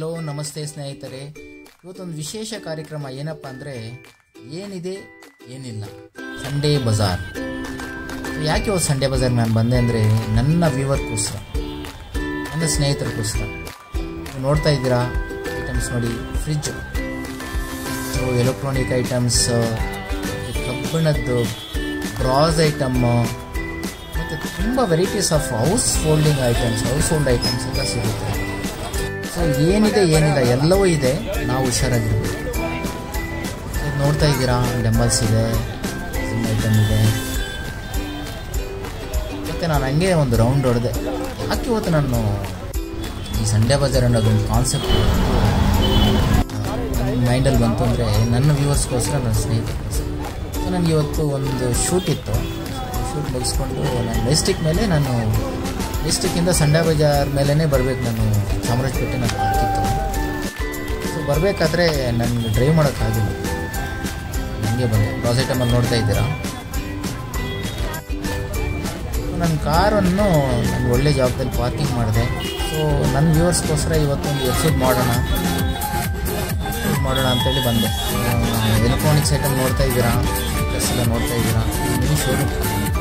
hello ನಮಸ್ತೆ ಸ್ನೇಹಿತರೆ ಇವತ್ತೊಂದು ವಿಶೇಷ ಕಾರ್ಯಕ್ರಮ ಏನಪ್ಪ ಅಂದರೆ ಏನಿದೆ ಏನಿಲ್ಲ ಸಂಡೇ ಬಜಾರ್ ಯಾಕೆ ಇವತ್ತು ಸಂಡೇ ಬಜಾರ್ ನಾನು ಬಂದೆ ಅಂದರೆ ನನ್ನ ವ್ಯೂವರ್ಗೋಸ್ಕರ ನನ್ನ ಸ್ನೇಹಿತರಿಗೋಸ್ಕರ ನೀವು ನೋಡ್ತಾ ಇದ್ದೀರಾ ಐಟಮ್ಸ್ ನೋಡಿ ಫ್ರಿಜ್ ಎಲೆಕ್ಟ್ರಾನಿಕ್ ಐಟಮ್ಸ್ ಕಬ್ಬಿಣದ್ದು ಬ್ರಾಸ್ ಐಟಮ್ಮು ಮತ್ತು ತುಂಬ varieties of house holding items house hold items ಎಲ್ಲ ಸಿಗುತ್ತೆ ಸೊ ಏನಿದೆ ಏನಿಲ್ಲ ಎಲ್ಲವೂ ಇದೆ ನಾವು ಹುಷಾರಾಗಿರ್ಬೇಕು ಸೊ ನೋಡ್ತಾ ಇದ್ದೀರಾ ಡೆಂಬಲ್ಸ್ ಇದೆ ಸಿಮ್ ಐಟಮ್ ಇದೆ ಮತ್ತು ನಾನು ಹಂಗೆ ಒಂದು ರೌಂಡ್ ಹೊಡೆದೆ ಯಾಕೆ ಇವತ್ತು ನಾನು ಈ ಸಂಡೇ ಬಜಾರ್ ಅನ್ನೋದೊಂದು ಕಾನ್ಸೆಪ್ಟ್ ನನ್ನ ಮೈಂಡಲ್ಲಿ ಬಂತು ಅಂದರೆ ನನ್ನ ವ್ಯೂವರ್ಸ್ಗೋಸ್ಕರ ನನ್ನ ಸ್ನೇಹಿತರಿಗೋಸ್ಕರ ಸೊ ನನಗೆ ಇವತ್ತು ಒಂದು ಶೂಟ್ ಇತ್ತು ಶೂಟ್ ಮುಗಿಸ್ಕೊಂಡು ನಾನು ಮೆಸ್ಟಿಕ್ ಮೇಲೆ ನಾನು ಮೆಸ್ಟಿಕ್ಕಿಂದ ಸಂಡೇ ಬಜಾರ್ ಮೇಲೇ ಬರಬೇಕು ನಾನು ಚಾಮರಾಜಪೇಟೆ ನಾನು ಹಾಕಿತ್ತು ಸೊ ಬರಬೇಕಾದ್ರೆ ನನಗೆ ಡ್ರೈವ್ ಮಾಡೋಕ್ಕಾಗಿಲ್ಲ ನನಗೆ ಬಂದೆ ಕ್ರಾಸ್ ಐಟಮಲ್ಲಿ ನೋಡ್ತಾ ಇದ್ದೀರಾ ನನ್ನ ಕಾರನ್ನು ನಾನು ಒಳ್ಳೆ ಜಾಗದಲ್ಲಿ ಪಾರ್ಕಿಂಗ್ ಮಾಡಿದೆ ಸೊ ನನ್ನ ವ್ಯೂವರ್ಸ್ಗೋಸ್ಕರ ಇವತ್ತೊಂದು ಎಪಿಸೋಡ್ ಮಾಡೋಣ ಎಪಿಸೋಡ್ ಮಾಡೋಣ ಅಂತೇಳಿ ಬಂದೆ ಎಲೆಕ್ಟ್ರಾನಿಕ್ಸ್ ಐಟಮ್ ನೋಡ್ತಾ ಇದ್ದೀರಾ ಡ್ರೆಸ್ ಎಲ್ಲ ನೋಡ್ತಾ ಇದ್ದೀರಾ ಮಿನಿ ಶೋರೂಮ್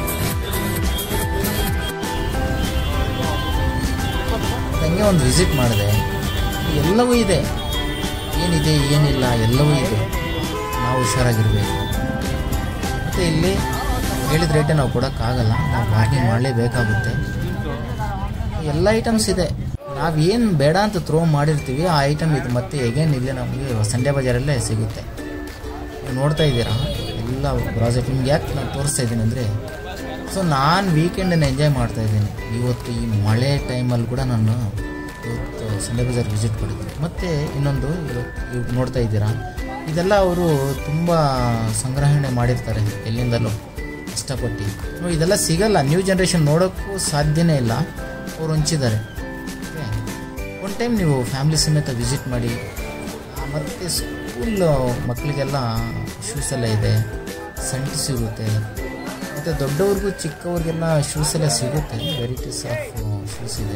ಹಂಗೆ ಒಂದು ವಿಸಿಟ್ ಮಾಡಿದೆ ಎಲ್ಲವೂ ಇದೆ ಏನಿದೆ ಏನಿಲ್ಲ ಎಲ್ಲವೂ ಇದೆ ನಾವು ಹುಷಾರಾಗಿರಬೇಕು ಮತ್ತು ಇಲ್ಲಿ ಹೇಳಿದ ರೇಟೇ ನಾವು ಕೊಡೋಕ್ಕಾಗಲ್ಲ ನಾವು ಬಾರ್ಗಿಂಗ್ ಮಾಡಲೇಬೇಕಾಗುತ್ತೆ ಎಲ್ಲ ಐಟಮ್ಸ್ ಇದೆ ನಾವೇನು ಬೇಡ ಅಂತ ಥ್ರೋ ಮಾಡಿರ್ತೀವಿ ಆ ಐಟಮ್ ಇದು ಮತ್ತೆ ಎಗೇನ್ ಇಲ್ಲೇ ನಮಗೆ ಸಂಡೇ ಬಜಾರಲ್ಲೇ ಸಿಗುತ್ತೆ ನೀವು ನೋಡ್ತಾ ಇದ್ದೀರಾ ಎಲ್ಲ ಪ್ರಾಜೆಕ್ಟ್ ನಿಮ್ಗೆ ಯಾಕೆ ನಾನು ತೋರಿಸ್ತಾ ಇದ್ದೀನಿ ಅಂದರೆ ಸೊ ನಾನು ವೀಕೆಂಡನ್ನು ಎಂಜಾಯ್ ಮಾಡ್ತಾ ಇದ್ದೀನಿ ಇವತ್ತು ಈ ಮಳೆ ಟೈಮಲ್ಲಿ ಕೂಡ ನಾನು ಇವತ್ತು ಸಂಡೇ ಬಜಾರ್ ವಿಸಿಟ್ ಕೊಟ್ಟಿದ್ದೀನಿ ಮತ್ತು ಇನ್ನೊಂದು ಇವ್ ನೋಡ್ತಾ ಇದ್ದೀರಾ ಇದೆಲ್ಲ ಅವರು ತುಂಬ ಸಂಗ್ರಹಣೆ ಮಾಡಿರ್ತಾರೆ ಎಲ್ಲಿಂದಲೂ ಇಷ್ಟಪಟ್ಟು ನೋಡಿ, ಇದೆಲ್ಲ ಸಿಗಲ್ಲ ನ್ಯೂ ಜನ್ರೇಷನ್ ನೋಡೋಕ್ಕೂ ಸಾಧ್ಯನೇ ಇಲ್ಲ ಅವ್ರು ಹಂಚಿದ್ದಾರೆ ಒನ್ ಟೈಮ್ ನೀವು ಫ್ಯಾಮಿಲಿ ಸಮೇತ ವಿಸಿಟ್ ಮಾಡಿ ಮತ್ತು ಸ್ಕೂಲ್ ಮಕ್ಕಳಿಗೆಲ್ಲ ಶೂಸ್ ಎಲ್ಲ ಇದೆ ಸಂಟಿ ಸಿಗುತ್ತೆ ಮತ್ತು ದೊಡ್ಡವ್ರಿಗೂ ಚಿಕ್ಕವ್ರಿಗೆಲ್ಲ ಶೂಸ್ ಎಲ್ಲ ಸಿಗುತ್ತೆ ವೆರೈಟೀಸ್ ಆಫ್ ಶೂಸ್ ಇದೆ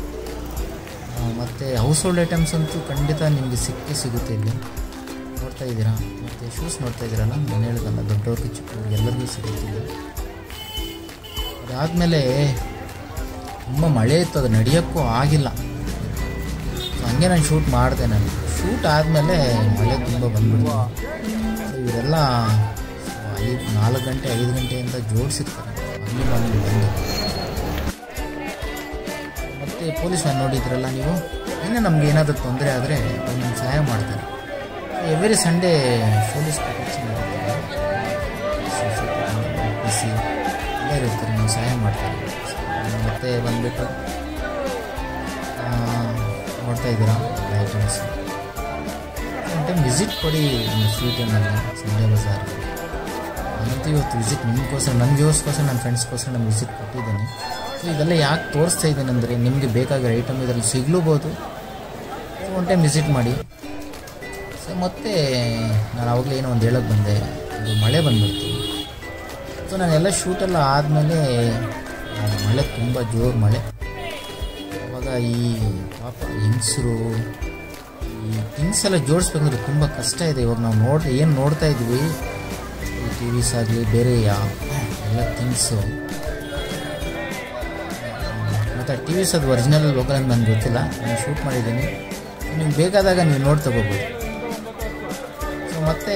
ಮತ್ತು ಹೌಸ್ ಹೋಲ್ಡ್ ಐಟಮ್ಸ್ ಅಂತೂ ಖಂಡಿತ ನಿಮಗೆ ಸಿಕ್ಕೇ ಸಿಗುತ್ತೆ ಇಲ್ಲಿ ನೋಡ್ತಾ ಇದ್ದೀರಾ ಮತ್ತು ಶೂಸ್ ನೋಡ್ತಾ ಇದ್ದೀರಲ್ಲ ನಾನು ಹೇಳಿದಲ್ಲ ದೊಡ್ಡವ್ರಿಗೆ ಚಿಕ್ಕವ್ರಿಗೆ ಎಲ್ಲರಿಗೂ ಸಿಗುತ್ತೆ ಇಲ್ಲಿ ಅದಾದಮೇಲೆ ತುಂಬ ಮಳೆ ಇತ್ತು ಅದು ನಡೆಯೋಕ್ಕೂ ಆಗಿಲ್ಲ ಸೊ ಹಂಗೆ ನಾನು ಶೂಟ್ ಮಾಡಿದೆ ನಾನು ಶೂಟ್ ಆದಮೇಲೆ ಮಳೆ ತುಂಬ ಬಂದ್ಬಿಡ್ತು ಸೊ ಇವರೆಲ್ಲ ಐದು ನಾಲ್ಕು ಗಂಟೆ ಐದು ಗಂಟೆಯಿಂದ ಜೋಡಿಸಿರ್ತಾರೆ ಅಲ್ಲಿ ಬಂದು ಬಂದು ಮತ್ತು ಪೊಲೀಸ್ ವ್ಯಾನ್ ನೋಡಿದ್ರಲ್ಲ ನೀವು ಇನ್ನೂ ನಮ್ಗೆ ಏನಾದರೂ ತೊಂದರೆ ಆದರೆ ಅವ್ರು ನಮ್ಗೆ ಸಹಾಯ ಮಾಡ್ತಾರೆ ಎವ್ರಿ ಸಂಡೇ ಪೊಲೀಸ್ ಪ್ರೊಟೆಕ್ಷನ್ ಇರುತ್ತೆ ಬಿಸಿ ಎಲ್ಲ ಇರ್ತಾರೆ ನಾವು ಸಹಾಯ ಮಾಡ್ತಾರೆ ಮತ್ತು ಬಂದುಬಿಟ್ಟು ನೋಡ್ತಾ ಇದ್ದೀರಾ ಐಟಮ್ಸ್ ಒನ್ ಟೈಮ್ ವಿಸಿಟ್ ಕೊಡಿ ಒಂದು ಫ್ರೀ ಟೈಮಲ್ಲಿ ಸಂಡೇ ಬಜಾರ್ ನಾನಂತೂ ಇವತ್ತು ವಿಸಿಟ್ ನಿಮಗೋಸ್ಕರ ನನ್ನ ವ್ಯೂವರ್ಸ್ಗೋಸ್ಕರ ನನ್ನ ಫ್ರೆಂಡ್ಸ್ಗೋಸ್ಕರ ನಾನು ವಿಸಿಟ್ ಕೊಟ್ಟಿದ್ದೀನಿ ಸೊ ಇದೆಲ್ಲ ಯಾಕೆ ತೋರಿಸ್ತಾ ಇದ್ದೀನಿ ಅಂದರೆ ನಿಮಗೆ ಬೇಕಾಗಿರೋ ಐಟಮ್ ಇದರಲ್ಲಿ ಸಿಗ್ಲೂಬೋದು ಸೊ ಒನ್ ಟೈಮ್ ವಿಸಿಟ್ ಮಾಡಿ ಸೊ ಮತ್ತೆ ನಾನು ಆವಾಗಲೇ ಏನೋ ಒಂದು ಹೇಳೋಕ್ಕೆ ಬಂದೆ ಅದು ಮಳೆ ಬಂದ್ಬಿಡ್ತು ಸೊ ನಾನೆಲ್ಲ ಶೂಟೆಲ್ಲ ಆದಮೇಲೆ ಮಳೆ ತುಂಬ ಜೋರು ಮಳೆ ಅವಾಗ ಈ ಪಾಪ ಹೆಂಗಸರು ಈ ಥಿಂಗ್ಸ್ ಎಲ್ಲ ಜೋಡಿಸ್ಬೇಕಂದ್ರೆ ತುಂಬ ಕಷ್ಟ ಇದೆ ಇವಾಗ ನಾವು ನೋಡ್ ಏನು ನೋಡ್ತಾ ಇದ್ವಿ ಈ ಟಿ ವಿಸ್ ಆಗಲಿ ಬೇರೆ ಯಾವ ಎಲ್ಲ ಥಿಂಗ್ಸು ಮತ್ತು ಟಿ ವಿಸ್ ಅದು ಒರಿಜಿನಲ್ ಲೋಕಲ್ ಅಂತ ನನಗೆ ಗೊತ್ತಿಲ್ಲ ನಾನು ಶೂಟ್ ಮಾಡಿದ್ದೀನಿ ನಿಮ್ಗೆ ಬೇಕಾದಾಗ ನೀವು ನೋಡಿ ತಗೋಬೋದು ಸೊ ಮತ್ತು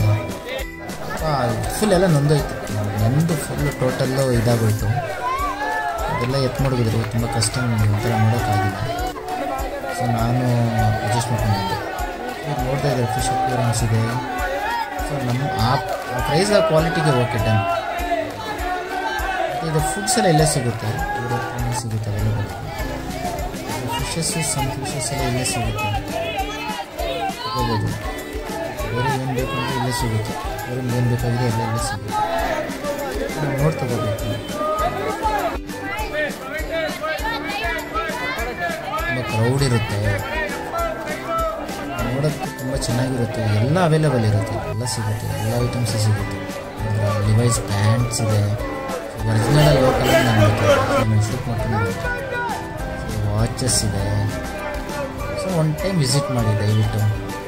ಫುಲ್ ಎಲ್ಲ ನೊಂದೋಯ್ತು ನಂದು ಫುಲ್ ಟೋಟಲ್ಲು ಇದಾಗೋಯ್ತು ಅದೆಲ್ಲ ಎತ್ತು ಮಾಡಿದ್ರು ತುಂಬ ಕಷ್ಟ ನನಗೆ ಒಂಥರ ನೋಡೋಕ್ಕಾಗಿಲ್ಲ ಸೊ ನಾನು ಅಡ್ಜಸ್ಟ್ ಮಾಡ್ಕೊಂಡಿದ್ದೆ ಈಗ ನೋಡ್ತಾ ಇದ್ದಾರೆ ಫಿಶ್ ಅಪಿಯರೆನ್ಸ್ ಇದೆ ಸೊ ನಮ್ಮ ಆ ಪ್ರೈಸ್ ಆ ಕ್ವಾಲಿಟಿಗೆ ಓಕೆ ಡನ್ ಮತ್ತು ಇದು ಫುಡ್ಸ್ ಎಲ್ಲ ಎಲ್ಲೇ ಸಿಗುತ್ತೆ ಯೂರೋಪಲ್ಲಿ ಸಿಗುತ್ತೆ ಅವೈಲೇಬಲ್ ಫಿಶಸ್ಸು ಸಮ್ ಫಿಶಸ್ ಎಲ್ಲ ಇಲ್ಲೇ ಸಿಗುತ್ತೆ ತಗೋಬೋದು ಬೇರೆ ಏನು ಬೇಕು ಅಂದರೆ ಇಲ್ಲೇ ಸಿಗುತ್ತೆ ಬೇರೆ ಏನು ಬೇಕಾಗಿದೆ ಎಲ್ಲ ಇಲ್ಲೇ ಸಿಗುತ್ತೆ ನಾವು ನೋಡಿ ತಗೋಬೇಕು ತುಂಬ ಕ್ರೌಡ್ ಇರುತ್ತೆ ನೋಡೋಕ್ಕೆ ತುಂಬ ಚೆನ್ನಾಗಿರುತ್ತೆ ಎಲ್ಲ ಅವೈಲೇಬಲ್ ಇರುತ್ತೆ ಎಲ್ಲ ಸಿಗುತ್ತೆ ಎಲ್ಲ ಐಟಮ್ಸ್ ಸಿಗುತ್ತೆ ಡಿವೈಸ್ ಪ್ಯಾಂಟ್ಸ್ ಇದೆ ಒರಿಜಿನಲ್ ಲೋಕಲ್ ನಾನು ನಾನು ಶೂಟ್ ಮಾಡ್ಕೊಂಡು ಸೊ ವಾಚಸ್ ಇದೆ ಸೊ ಒನ್ ಟೈಮ್ ವಿಸಿಟ್ ಮಾಡಿ ದಯವಿಟ್ಟು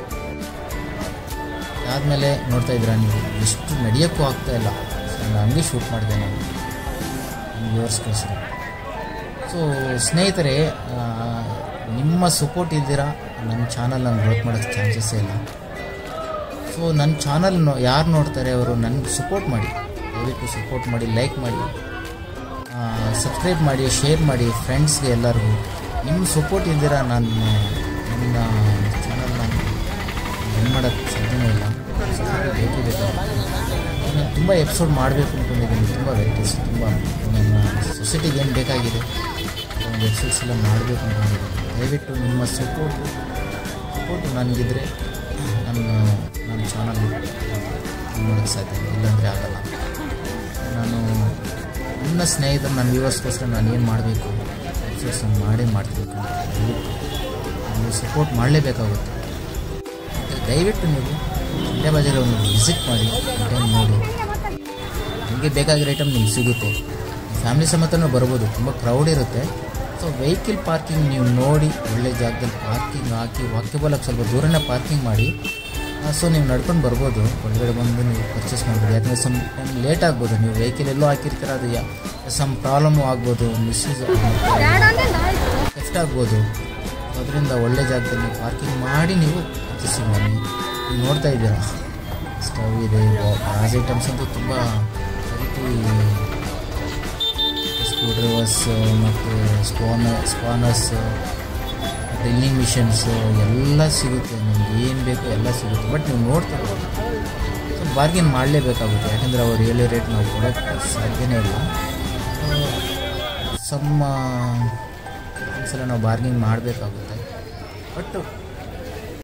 ಅದಾದಮೇಲೆ ನೋಡ್ತಾ ಇದ್ದೀರಾ ನೀವು ಎಷ್ಟು ನಡೆಯೋಕ್ಕೂ ಆಗ್ತಾ ಇಲ್ಲ ಸೊ ನಾನು ಹಂಗೆ ಶೂಟ್ ಮಾಡಿದೆ ನಾನು ವ್ಯೂವರ್ಸ್ಗೋಸ್ಕರ ಸೊ ಸ್ನೇಹಿತರೆ ಆ, ನಿಮ್ಮ ಸಪೋರ್ಟ್ ಇದ್ದೀರಾ ನನ್ನ ಚಾನಲ್ ನಾನು ಗ್ರೋತ್ ಮಾಡೋಕ್ಕೆ ಚಾನ್ಸಸ್ಸೇ ಇಲ್ಲ ಸೊ ನನ್ನ ಚಾನಲ್ ಯಾರು ನೋಡ್ತಾರೆ ಅವರು ನನಗೆ ಸಪೋರ್ಟ್ ಮಾಡಿ ದಯವಿಟ್ಟು ಸಪೋರ್ಟ್ ಮಾಡಿ ಲೈಕ್ ಮಾಡಿ ಸಬ್ಸ್ಕ್ರೈಬ್ ಮಾಡಿ ಶೇರ್ ಮಾಡಿ ಫ್ರೆಂಡ್ಸ್ಗೆ ಎಲ್ಲರಿಗೂ ನಿಮ್ಮ ಸಪೋರ್ಟ್ ಇದ್ದೀರಾ ನಾನು ನನ್ನ ಚಾನಲ್ ನಾನು ರನ್ ಮಾಡೋಕ್ಕೆ ಸಾಧ್ಯನೇ ಇಲ್ಲ ಸಪೋರ್ಟ್ ಬೇಕೇ ಬೇಕು ನಾನು ತುಂಬ ಎಪಿಸೋಡ್ ಮಾಡಬೇಕು ಅಂದ್ಕೊಂಡಿದ್ದೀನಿ ತುಂಬ ವೆರೈಟೀಸ್ ತುಂಬ ನನ್ನ ಸೊಸೈಟಿಗೆ ಏನು ಬೇಕಾಗಿದೆ ಒಂದು ಎಪಿಸೋಡ್ಸ್ ಎಲ್ಲ ಮಾಡಬೇಕು ಅಂದ್ಕೊಂಡಿದ್ದೀನಿ ದಯವಿಟ್ಟು ನಿಮ್ಮ ಸಪೋರ್ಟು ಸಪೋರ್ಟು ನನಗಿದ್ರೆ ನನ್ನ ನನ್ನ ಚಾನಲ್ ಮಾಡೋಕ್ಕೆ ಸಾಧ್ಯ ಇಲ್ಲಾಂದರೆ ಆಗಲ್ಲ ನಾನು ನನ್ನ ಸ್ನೇಹಿತರು ನನ್ನ ವ್ಯೂವರ್ಸ್ಗೋಸ್ಕರ ನಾನು ಏನು ಮಾಡಬೇಕು ಎಪಿಸೋಡ್ಸ್ ನಾನು ಮಾಡೇ ಮಾಡ್ತೀನಿ ದಯವಿಟ್ಟು ನೀವು ಸಪೋರ್ಟ್ ಮಾಡಲೇಬೇಕಾಗುತ್ತೆ ಮತ್ತು ದಯವಿಟ್ಟು ನೀವು ಇಂಡಿಯಾ ಬಜಾರ್ ಒಂದು ವಿಸಿಟ್ ಮಾಡಿ ಟೈಮ್ ನೋಡಿ ನಿಮಗೆ ಬೇಕಾಗಿರೋ ಐಟಮ್ ನಿಮ್ಗೆ ಸಿಗುತ್ತೆ ಫ್ಯಾಮಿಲಿ ಸಮೇತನೂ ಬರ್ಬೋದು ತುಂಬ ಕ್ರೌಡ್ ಇರುತ್ತೆ ಸೊ ವೆಹಿಕಲ್ ಪಾರ್ಕಿಂಗ್ ನೀವು ನೋಡಿ ಒಳ್ಳೆ ಜಾಗದಲ್ಲಿ ಪಾರ್ಕಿಂಗ್ ಹಾಕಿ ವಾಕ್ಯಬಲಾಗಿ ಸ್ವಲ್ಪ ದೂರನೇ ಪಾರ್ಕಿಂಗ್ ಮಾಡಿ ಸೊ ನೀವು ನಡ್ಕೊಂಡು ಬರ್ಬೋದು ಒಳಗಡೆ ಬಂದು ನೀವು ಪರ್ಚೇಸ್ ಮಾಡ್ಬೋದು ಯಾಕಂದರೆ ಸಮ್ ಟೈಮ್ ಲೇಟ್ ಆಗ್ಬೋದು ನೀವು ವೆಹಿಕಲ್ ಎಲ್ಲೋ ಹಾಕಿರ್ತೀರ ಅದು ಯಾ ಸಮ್ ಪ್ರಾಬ್ಲಮ್ಮು ಆಗ್ಬೋದು ಮಿಸ್ಯೂಸ್ ಎಫೆಕ್ಟ್ ಆಗ್ಬೋದು ಅದರಿಂದ ಒಳ್ಳೆ ಜಾಗದಲ್ಲಿ ಪಾರ್ಕಿಂಗ್ ಮಾಡಿ ನೀವು ಪರ್ಚೇಸಿಂಗ್ ಮಾಡಿ ನೀವು ನೋಡ್ತಾ ಇದ್ದೀರಾ ಸ್ಟವ್ ಇದೆ ಗ್ಯಾಸ್ ಐಟಮ್ಸ್ ಅಂತೂ ತುಂಬ ವೆರೈಟಿ ಸ್ಕ್ರೂ ಡ್ರೈವರ್ಸ್ ಮತ್ತು ಸ್ಪಾನ ಸ್ಪಾನರ್ಸ್ ಡ್ರಿಲ್ಲಿಂಗ್ ಮಿಷನ್ಸು ಎಲ್ಲ ಸಿಗುತ್ತೆ ನಿಮ್ಗೆ ಏನು ಬೇಕೋ ಎಲ್ಲ ಸಿಗುತ್ತೆ ಬಟ್ ನೀವು ನೋಡ್ತಾ ಸೊ ಬಾರ್ಗೇನ್ ಮಾಡಲೇಬೇಕಾಗುತ್ತೆ ಯಾಕಂದರೆ ಅವ್ರು ಹೇಳೋ ರೇಟ್ ನಾವು ಕೊಡೋಕ್ಕೆ ಸಾಧ್ಯನೇ ಇಲ್ಲ ಸಮ್ಮ ಒಂದ್ಸಲ ನಾವು ಬಾರ್ಗೇನ್ ಮಾಡಬೇಕಾಗುತ್ತೆ ಬಟ್